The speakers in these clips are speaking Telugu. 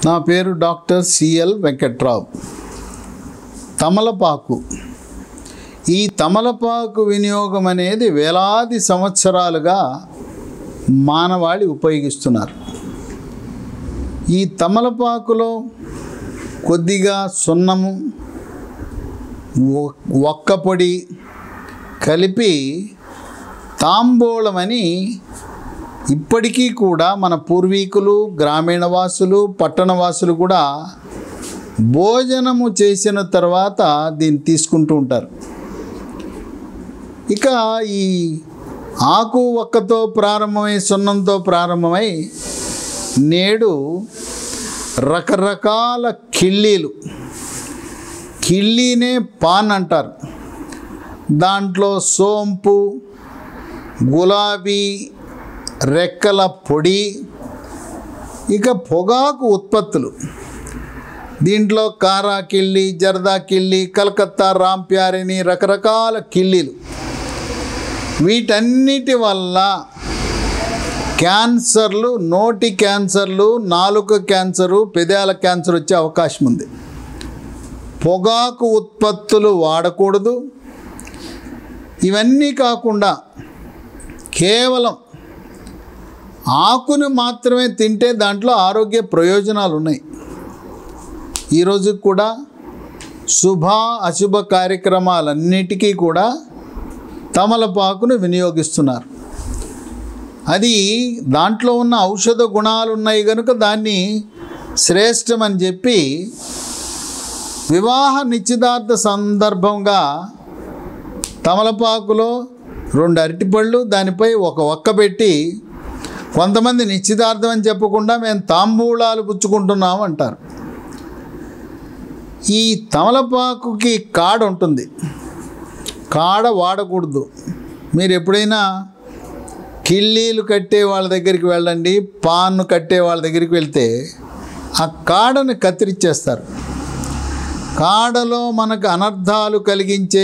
నా పేరు డాక్టర్ సిఎల్ వెంకట్రావు తమలపాకు ఈ తమలపాకు వినియోగం అనేది వేలాది సంవత్సరాలుగా మానవాళి ఉపయోగిస్తున్నారు ఈ తమలపాకులో కొద్దిగా సున్నము ఒ- ఒక్క పొడి కలిపి తాంబూలమని ఇప్పటికీ కూడా మన పూర్వీకులు గ్రామీణ వాసులు పట్టణ వాసులు కూడా భోజనము చేసిన తర్వాత దీన్ని తీసుకుంటూ ఉంటారు ఇక ఈ ఆకు ఒక్కతో ప్రారంభమై సున్నంతో ప్రారంభమై నేడు రకరకాల కిళ్ళీలు కిళ్ళీనే పాన్ అంటారు దాంట్లో సోంపు గులాబీ రెక్కల పొడి ఇక పొగాకు ఉత్పత్తులు దీంట్లో కారా కిళ్ళి జర్దా కిళ్ళి కలకత్తా రాంప్యారిని రకరకాల కిళ్ళీలు వీటన్నిటి వల్ల క్యాన్సర్లు నోటి క్యాన్సర్లు నాలుక క్యాన్సరు పెదాల క్యాన్సర్ వచ్చే అవకాశం ఉంది పొగాకు ఉత్పత్తులు వాడకూడదు ఇవన్నీ కాకుండా కేవలం ఆకును మాత్రమే తింటే దాంట్లో ఆరోగ్య ప్రయోజనాలు ఉన్నాయి ఈరోజు కూడా శుభ అశుభ కార్యక్రమాలన్నిటికీ కూడా తమలపాకును వినియోగిస్తున్నారు అది దాంట్లో ఉన్న ఔషధ గుణాలు ఉన్నాయి కనుక దాన్ని శ్రేష్టమని చెప్పి వివాహ నిశ్చితార్థ సందర్భంగా తమలపాకులో రెండు అరటిపళ్ళు దానిపై ఒక ఒక్క పెట్టి కొంతమంది నిశ్చితార్థం అని చెప్పకుండా మేము తాంబూలాలు పుచ్చుకుంటున్నాం అంటారు ఈ తమలపాకుకి కాడ ఉంటుంది కాడ వాడకూడదు మీరు ఎప్పుడైనా కిళ్ళీలు కట్టే వాళ్ళ దగ్గరికి వెళ్ళండి పాన్ను కట్టే వాళ్ళ దగ్గరికి వెళ్తే ఆ కాడను కత్తిరించేస్తారు కాడలో మనకు అనర్థాలు కలిగించే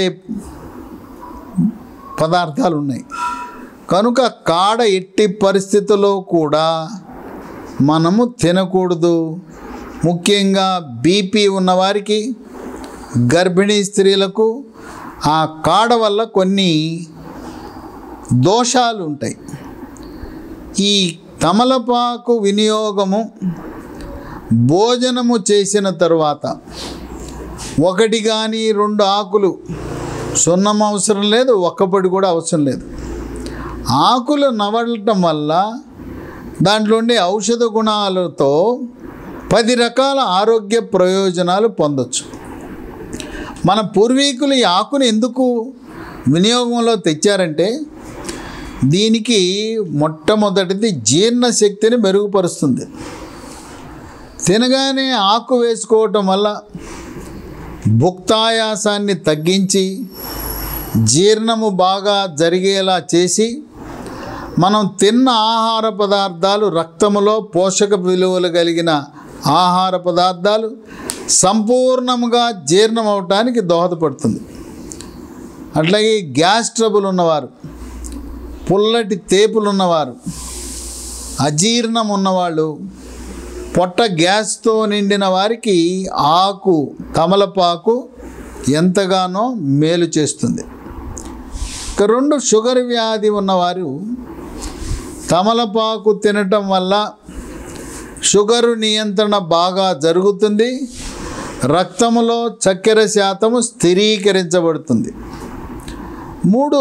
పదార్థాలు ఉన్నాయి కనుక కాడ ఎట్టి పరిస్థితుల్లో కూడా మనము తినకూడదు ముఖ్యంగా బీపీ ఉన్నవారికి గర్భిణీ స్త్రీలకు ఆ కాడ వల్ల కొన్ని దోషాలు ఉంటాయి ఈ తమలపాకు వినియోగము భోజనము చేసిన తరువాత ఒకటి కానీ రెండు ఆకులు సున్నం అవసరం లేదు ఒక్కపొడి కూడా అవసరం లేదు ఆకులు నవలటం వల్ల దాంట్లో ఉండే ఔషధ గుణాలతో పది రకాల ఆరోగ్య ప్రయోజనాలు పొందొచ్చు మన పూర్వీకులు ఈ ఆకును ఎందుకు వినియోగంలో తెచ్చారంటే దీనికి మొట్టమొదటిది జీర్ణశక్తిని మెరుగుపరుస్తుంది తినగానే ఆకు వేసుకోవటం వల్ల భుక్తాయాసాన్ని తగ్గించి జీర్ణము బాగా జరిగేలా చేసి మనం తిన్న ఆహార పదార్థాలు రక్తములో పోషక విలువలు కలిగిన ఆహార పదార్థాలు సంపూర్ణముగా జీర్ణం అవటానికి దోహదపడుతుంది అట్లాగే గ్యాస్ ట్రబుల్ ఉన్నవారు పుల్లటి తేపులు ఉన్నవారు అజీర్ణం ఉన్నవాళ్ళు పొట్ట గ్యాస్తో నిండిన వారికి ఆకు తమలపాకు ఎంతగానో మేలు చేస్తుంది ఇక రెండు షుగర్ వ్యాధి ఉన్నవారు తమలపాకు తినటం వల్ల షుగరు నియంత్రణ బాగా జరుగుతుంది రక్తములో చక్కెర శాతము స్థిరీకరించబడుతుంది మూడు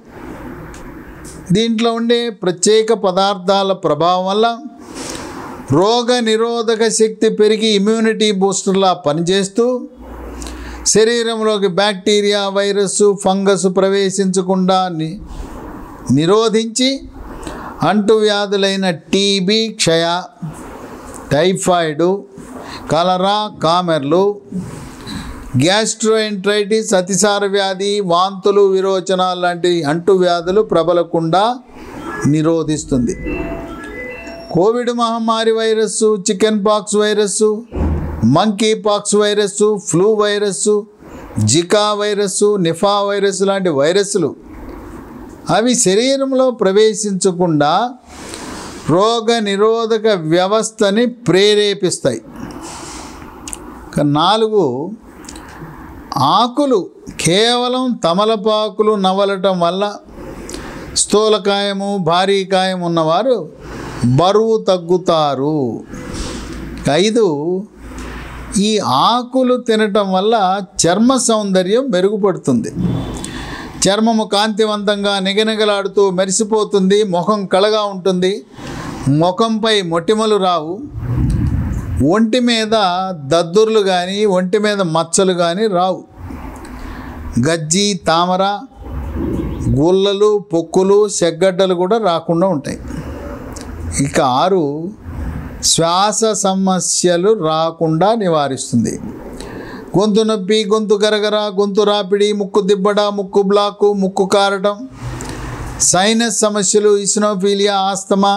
దీంట్లో ఉండే ప్రత్యేక పదార్థాల ప్రభావం వల్ల రోగ నిరోధక శక్తి పెరిగి ఇమ్యూనిటీ బూస్టర్లా పనిచేస్తూ శరీరంలోకి బ్యాక్టీరియా వైరస్ ఫంగస్ ప్రవేశించకుండా ని నిరోధించి అంటువ్యాధులైన టీబీ క్షయ టైఫాయిడ్ కలరా కామెర్లు గ్యాస్ట్రోఎంట్రైటిస్ అతిసార వ్యాధి వాంతులు విరోచనాలు లాంటి అంటువ్యాధులు ప్రబలకుండా నిరోధిస్తుంది కోవిడ్ మహమ్మారి virus chickenpox virus monkeypox virus flu virus Zika virus Nipah virus లాంటి వైరస్లు అవి శరీరంలో ప్రవేశించకుండా రోగ నిరోధక వ్యవస్థని ప్రేరేపిస్తాయి ఇక నాలుగు ఆకులు కేవలం తమలపాకులు నవలటం వల్ల స్థూలకాయము భారీకాయం ఉన్నవారు బరువు తగ్గుతారు ఇక ఐదు ఈ ఆకులు తినటం వల్ల చర్మ సౌందర్యం మెరుగుపడుతుంది చర్మము కాంతివంతంగా నిగనిగలాడుతూ మెరిసిపోతుంది ముఖం కళగా ఉంటుంది ముఖంపై మొటిమలు రావు ఒంటి మీద దద్దుర్లు కానీ ఒంటి మీద మచ్చలు కానీ రావు గజ్జి తామర గుల్లలు పొక్కులు సెగ్గడ్డలు కూడా రాకుండా ఉంటాయి ఇక ఆరు శ్వాస సమస్యలు రాకుండా నివారిస్తుంది గొంతు నొప్పి గొంతు గరగర గొంతు రాపిడి ముక్కు దిబ్బడ ముక్కు బ్లాకు ముక్కు కారటం సైనస్ సమస్యలు ఇసినోఫీలియా ఆస్తమా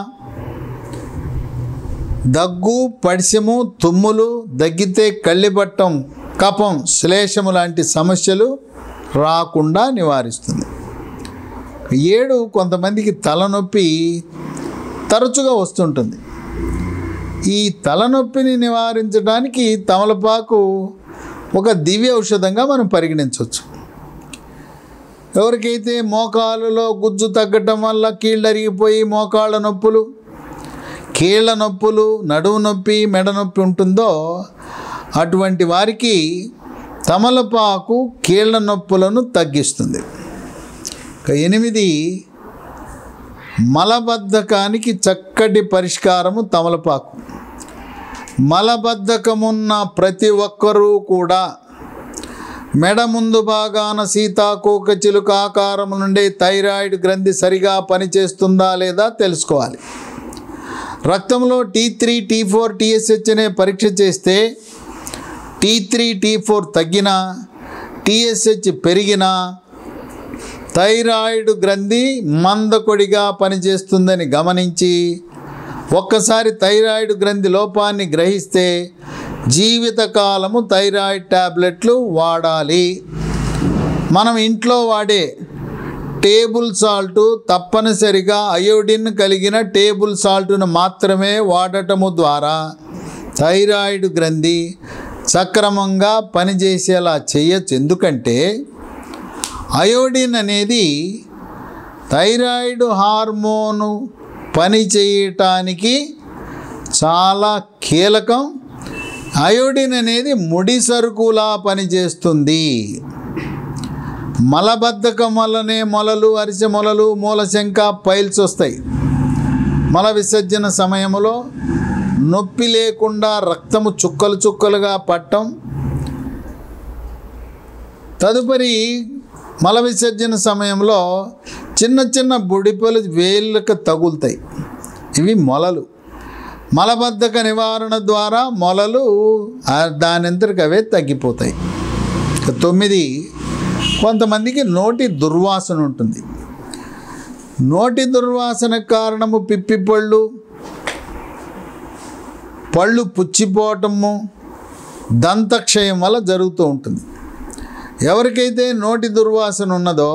దగ్గు పడిశము తుమ్ములు దగ్గితే కళ్ళిపట్టం కఫం శ్లేషము లాంటి సమస్యలు రాకుండా నివారిస్తుంది ఏడు కొంతమందికి తలనొప్పి తరచుగా వస్తుంటుంది ఈ తలనొప్పిని నివారించడానికి తమలపాకు ఒక దివ్య ఔషధంగా మనం పరిగణించవచ్చు ఎవరికైతే మోకాలులో గుజ్జు తగ్గటం వల్ల కీళ్ళు అరిగిపోయి మోకాళ్ళ నొప్పులు కీళ్ళ నొప్పులు నడుము నొప్పి మెడ నొప్పి ఉంటుందో అటువంటి వారికి తమలపాకు కీళ్ళ నొప్పులను తగ్గిస్తుంది ఇక ఎనిమిది మలబద్ధకానికి చక్కటి పరిష్కారము తమలపాకు మలబద్ధకమున్న ప్రతి ఒక్కరూ కూడా మెడ ముందు భాగాన సీతాకోక చిలుక ఆకారం నుండి థైరాయిడ్ గ్రంథి సరిగా పనిచేస్తుందా లేదా తెలుసుకోవాలి రక్తంలో T three T four TSH అనే పరీక్ష చేస్తే టీ త్రీ టీ ఫోర్ తగ్గినా టీఎస్హెచ్ పెరిగినా థైరాయిడ్ గ్రంథి మందకొడిగా పనిచేస్తుందని గమనించి ఒక్కసారి థైరాయిడ్ గ్రంథి లోపాన్ని గ్రహిస్తే జీవితకాలము థైరాయిడ్ ట్యాబ్లెట్లు వాడాలి మనం ఇంట్లో వాడే టేబుల్ సాల్ట్ తప్పనిసరిగా అయోడిన్ కలిగిన టేబుల్ సాల్ట్ను మాత్రమే వాడటము ద్వారా థైరాయిడ్ గ్రంథి సక్రమంగా పనిచేసేలా చేయొచ్చు ఎందుకంటే అయోడిన్ అనేది థైరాయిడ్ హార్మోను పని చేయటానికి చాలా కీలకం అయోడిన్ అనేది ముడి సరుకులా పనిచేస్తుంది మలబద్ధకం వల్లనే మొలలు అరిసె మొలలు మూలశంక పైల్స్ వస్తాయి మల విసర్జన సమయంలో నొప్పి లేకుండా రక్తము చుక్కలు చుక్కలుగా పట్టం తదుపరి మల విసర్జన సమయంలో చిన్న చిన్న బుడిపలు వేళ్ళకు తగులుతాయి ఇవి మొలలు మలబద్ధక నివారణ ద్వారా మొలలు ఆ దానంతరికి అవే తగ్గిపోతాయి ఇక తొమ్మిది కొంతమందికి నోటి దుర్వాసన ఉంటుంది నోటి దుర్వాసన కారణము పిప్పి పళ్ళు పళ్ళు పుచ్చిపోవటము దంతక్షయం వల్ల జరుగుతూ ఉంటుంది ఎవరికైతే నోటి దుర్వాసన ఉన్నదో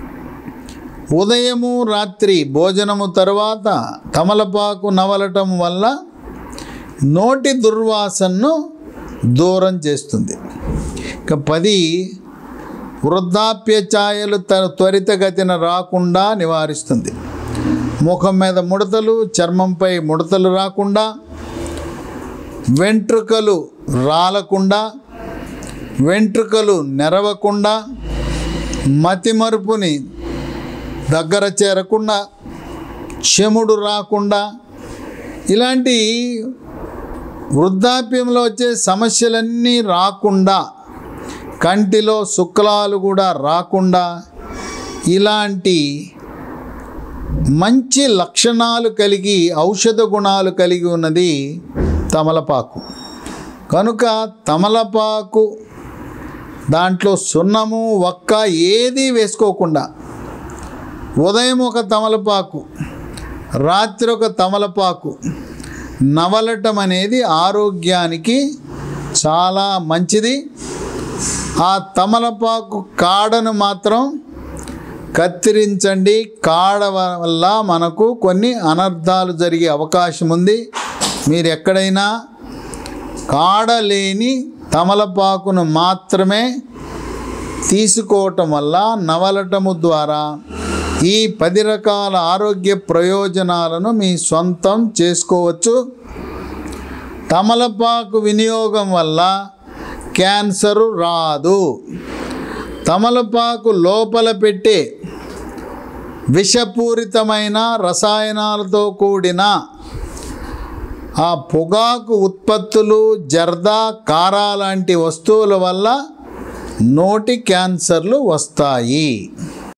ఉదయము రాత్రి భోజనము తర్వాత తమలపాకు నవలటం వల్ల నోటి దుర్వాసనను దూరం చేస్తుంది ఇక పది వృద్ధాప్య ఛాయలు త త్వరితగతిన రాకుండా నివారిస్తుంది ముఖం మీద ముడతలు చర్మంపై ముడతలు రాకుండా వెంట్రుకలు రాలకుండా వెంట్రుకలు నెరవకుండా మతిమరుపుని దగ్గర చేరకుండా చెముడు రాకుండా ఇలాంటి వృద్ధాప్యంలో వచ్చే సమస్యలన్నీ రాకుండా కంటిలో శుక్లాలు కూడా రాకుండా ఇలాంటి మంచి లక్షణాలు కలిగి ఔషధ గుణాలు కలిగి ఉన్నది తమలపాకు కనుక తమలపాకు దాంట్లో సున్నము ఒక్క ఏది వేసుకోకుండా ఉదయం ఒక తమలపాకు రాత్రి ఒక తమలపాకు నవలటం అనేది ఆరోగ్యానికి చాలా మంచిది ఆ తమలపాకు కాడను మాత్రం కత్తిరించండి కాడ వల్ల మనకు కొన్ని అనర్థాలు జరిగే అవకాశం ఉంది మీరు ఎక్కడైనా కాడ లేని తమలపాకును మాత్రమే తీసుకోవటం వల్ల నవలటము ద్వారా ఈ పది రకాల ఆరోగ్య ప్రయోజనాలను మీ సొంతం చేసుకోవచ్చు తమలపాకు వినియోగం వల్ల క్యాన్సరు రాదు తమలపాకు లోపల పెట్టే విషపూరితమైన రసాయనాలతో కూడిన ఆ పొగాకు ఉత్పత్తులు జర్దా కారా లాంటి వస్తువుల వల్ల నోటి క్యాన్సర్లు వస్తాయి